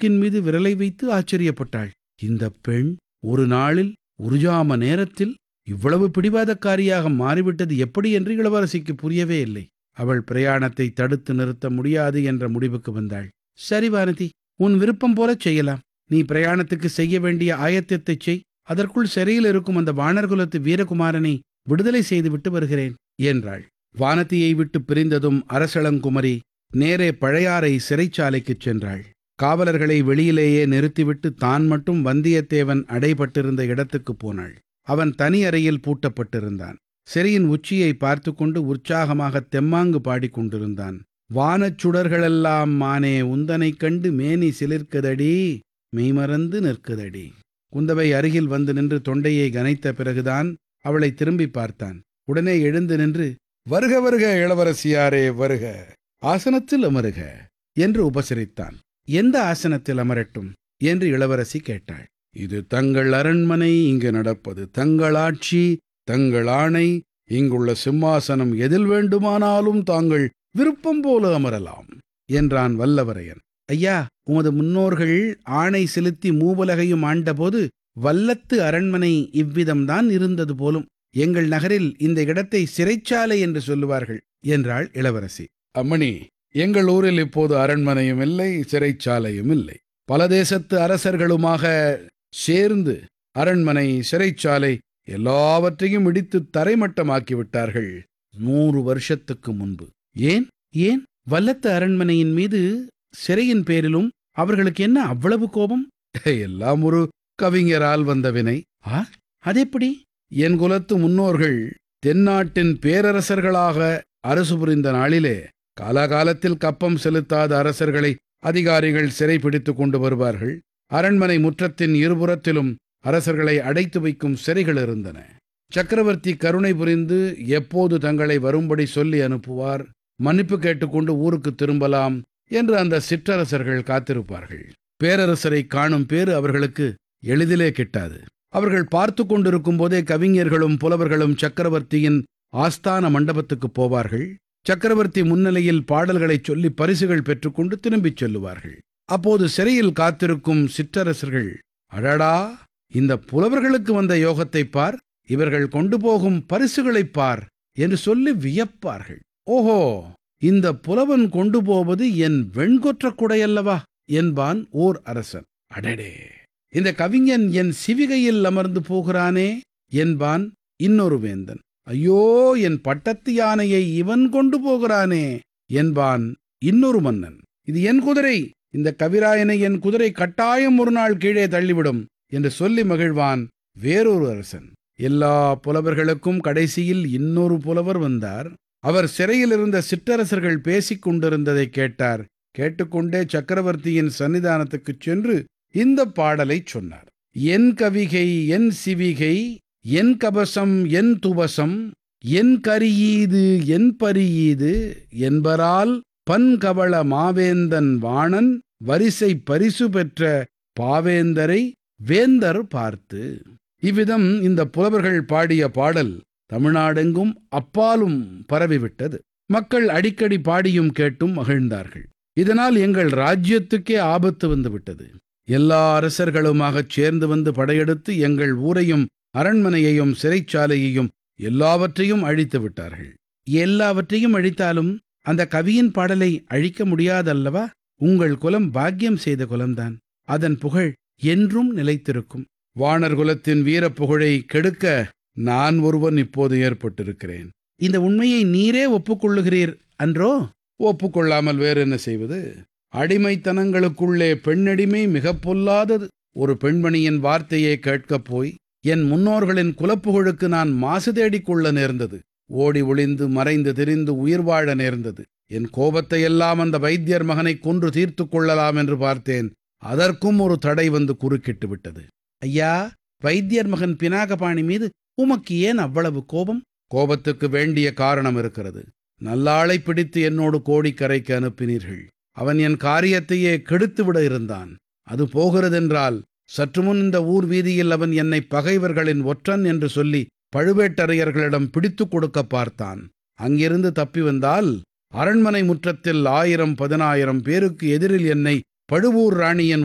மூக்கின் மீது விரலை வைத்து ஆச்சரியப்பட்டாள் இந்த பெண் ஒரு நாளில் ஒரு ஜாம நேரத்தில் இவ்வளவு பிடிவாதக்காரியாக மாறிவிட்டது எப்படி என்று இளவரசிக்கு புரியவே இல்லை அவள் பிரயாணத்தை தடுத்து நிறுத்த முடியாது என்ற முடிவுக்கு வந்தாள் சரி வானதி உன் விருப்பம் போலச் செய்யலாம் நீ பிரயாணத்துக்கு செய்ய வேண்டிய ஆயத்தத்தைச் செய் அதற்குள் சிறையில் இருக்கும் அந்த வானர்குலத்து வீரகுமாரனை விடுதலை செய்துவிட்டு வருகிறேன் என்றாள் வானதியை விட்டு பிரிந்ததும் அரசளங்குமரி நேரே பழையாறை சிறைச்சாலைக்குச் சென்றாள் காவலர்களை வெளியிலேயே நிறுத்திவிட்டு தான் மட்டும் வந்தியத்தேவன் அடைபட்டிருந்த இடத்துக்குப் போனாள் அவன் தனி அறையில் பூட்டப்பட்டிருந்தான் சிறையின் உச்சியை பார்த்து கொண்டு உற்சாகமாக தெம்மாங்கு பாடிக்கொண்டிருந்தான் வானச் சுடர்களெல்லாம் மானே உந்தனைக் கண்டு மேனி சிலிர்க்குதடி மெய்மறந்து நிற்குதடி குந்தவை அருகில் வந்து நின்று தொண்டையை கனைத்த பிறகுதான் அவளை திரும்பி பார்த்தான் உடனே எழுந்து நின்று வருக வருக இளவரசியாரே வருக ஆசனத்தில் அமருக என்று உபசரித்தான் எந்த ஆசனத்தில் அமரட்டும் என்று இளவரசி கேட்டாள் இது தங்கள் அரண்மனை இங்கு நடப்பது தங்கள் ஆட்சி தங்கள் ஆணை இங்குள்ள சிம்மாசனம் எதில் வேண்டுமானாலும் தாங்கள் விருப்பம் போல அமரலாம் என்றான் வல்லவரையன் ஐயா உமது முன்னோர்கள் ஆணை செலுத்தி மூவுலகையும் ஆண்டபோது வல்லத்து அரண்மனை இவ்விதம்தான் இருந்தது போலும் எங்கள் நகரில் இந்த இடத்தை சிறைச்சாலை என்று சொல்லுவார்கள் என்றாள் இளவரசி அம்மணி எங்கள் ஊரில் இப்போது அரண்மனையும் இல்லை சிறைச்சாலையும் இல்லை பல தேசத்து அரசர்களுமாக சேர்ந்து அரண்மனை சிறைச்சாலை எல்லாவற்றையும் இடித்து தரைமட்டமாக்கி விட்டார்கள் நூறு வருஷத்துக்கு முன்பு ஏன் ஏன் வல்லத்து அரண்மனையின் மீது சிறையின் பேரிலும் அவர்களுக்கு என்ன அவ்வளவு கோபம் எல்லாம் ஒரு கவிஞரால் வந்த வினை ஆ அதெப்படி என் குலத்து முன்னோர்கள் தென்னாட்டின் பேரரசர்களாக அரசு புரிந்த நாளிலே காலாகாலத்தில் கப்பம் செலுத்தாத அரசர்களை அதிகாரிகள் சிறை பிடித்துக் கொண்டு வருவார்கள் அரண்மனை முற்றத்தின் இருபுறத்திலும் அரசர்களை அடைத்து வைக்கும் சிறைகள் இருந்தன சக்கரவர்த்தி கருணை புரிந்து எப்போது தங்களை வரும்படி சொல்லி அனுப்புவார் மன்னிப்பு கேட்டுக்கொண்டு ஊருக்கு திரும்பலாம் என்று அந்த சிற்றரசர்கள் காத்திருப்பார்கள் பேரரசரை காணும் பேறு அவர்களுக்கு எளிதிலே கிட்டாது அவர்கள் பார்த்து கொண்டிருக்கும் போதே கவிஞர்களும் புலவர்களும் சக்கரவர்த்தியின் ஆஸ்தான மண்டபத்துக்கு போவார்கள் சக்கரவர்த்தி முன்னிலையில் பாடல்களைச் சொல்லி பரிசுகள் பெற்றுக்கொண்டு திரும்பிச் செல்லுவார்கள் அப்போது சிறையில் காத்திருக்கும் சிற்றரசர்கள் அடடா இந்த புலவர்களுக்கு வந்த யோகத்தைப் பார் இவர்கள் கொண்டு போகும் பரிசுகளைப் பார் என்று சொல்லி வியப்பார்கள் ஓஹோ இந்த புலவன் கொண்டு போவது என் வெண்கொற்ற குடையல்லவா என்பான் ஓர் அரசன் அடடே இந்த கவிஞன் என் சிவிகையில் அமர்ந்து போகிறானே என்பான் இன்னொரு வேந்தன் ஐயோ என் பட்டத்து யானையை இவன் கொண்டு போகிறானே என்பான் இன்னொரு மன்னன் இது என் குதிரை இந்த கவிராயனை என் குதிரை கட்டாயம் ஒரு நாள் கீழே தள்ளிவிடும் என்று சொல்லி மகிழ்வான் வேறொரு அரசன் எல்லா புலவர்களுக்கும் கடைசியில் இன்னொரு புலவர் வந்தார் அவர் சிறையில் இருந்த சிற்றரசர்கள் பேசிக் கொண்டிருந்ததை கேட்டார் கேட்டுக்கொண்டே சக்கரவர்த்தியின் சன்னிதானத்துக்குச் சென்று இந்த பாடலைச் சொன்னார் என் கவிகை என் சிவிகை என் கபசம் என் துவசம் என் கரியீது என் பரியீது என்பரால் பன்கவள மாவேந்தன் வாணன் வரிசை பரிசு பெற்ற பாவேந்தரை வேந்தர் பார்த்து இவ்விதம் இந்த புலவர்கள் பாடிய பாடல் தமிழ்நாடெங்கும் அப்பாலும் பரவிவிட்டது மக்கள் அடிக்கடி பாடியும் கேட்டும் மகிழ்ந்தார்கள் இதனால் எங்கள் ராஜ்யத்துக்கே ஆபத்து வந்துவிட்டது எல்லா அரசர்களுமாகச் சேர்ந்து வந்து படையெடுத்து எங்கள் ஊரையும் அரண்மனையையும் சிறைச்சாலையையும் எல்லாவற்றையும் அழித்து விட்டார்கள் எல்லாவற்றையும் அழித்தாலும் அந்த கவியின் பாடலை அழிக்க முடியாதல்லவா உங்கள் குலம் பாக்கியம் செய்த குலம்தான் அதன் புகழ் என்றும் நிலைத்திருக்கும் வாணர் குலத்தின் வீரப் புகழை கெடுக்க நான் ஒருவன் இப்போது ஏற்பட்டிருக்கிறேன் இந்த உண்மையை நீரே ஒப்புக்கொள்ளுகிறீர் அன்றோ ஒப்புக்கொள்ளாமல் வேறு என்ன செய்வது அடிமைத்தனங்களுக்குள்ளே பெண்ணடிமை மிகப் பொல்லாதது ஒரு பெண்மணியின் வார்த்தையை கேட்கப் போய் என் முன்னோர்களின் குலப்புகழுக்கு நான் மாசு தேடிக் கொள்ள நேர்ந்தது ஓடி ஒளிந்து மறைந்து திரிந்து உயிர் வாழ நேர்ந்தது என் கோபத்தை எல்லாம் அந்த வைத்தியர் மகனை கொன்று தீர்த்து கொள்ளலாம் என்று பார்த்தேன் அதற்கும் ஒரு தடை வந்து குறுக்கிட்டு விட்டது ஐயா வைத்தியர் மகன் பினாகபாணி மீது உமக்கு ஏன் அவ்வளவு கோபம் கோபத்துக்கு வேண்டிய காரணம் இருக்கிறது நல்லாளை பிடித்து என்னோடு கோடிக்கரைக்கு அனுப்பினீர்கள் அவன் என் காரியத்தையே கெடுத்துவிட இருந்தான் அது போகிறதென்றால் சற்று முன் இந்த ஊர் வீதியில் அவன் என்னை பகைவர்களின் ஒற்றன் என்று சொல்லி பழுவேட்டரையர்களிடம் பிடித்துக் கொடுக்க பார்த்தான் அங்கிருந்து தப்பி வந்தால் அரண்மனை முற்றத்தில் ஆயிரம் பதினாயிரம் பேருக்கு எதிரில் என்னை பழுவூர் ராணியின்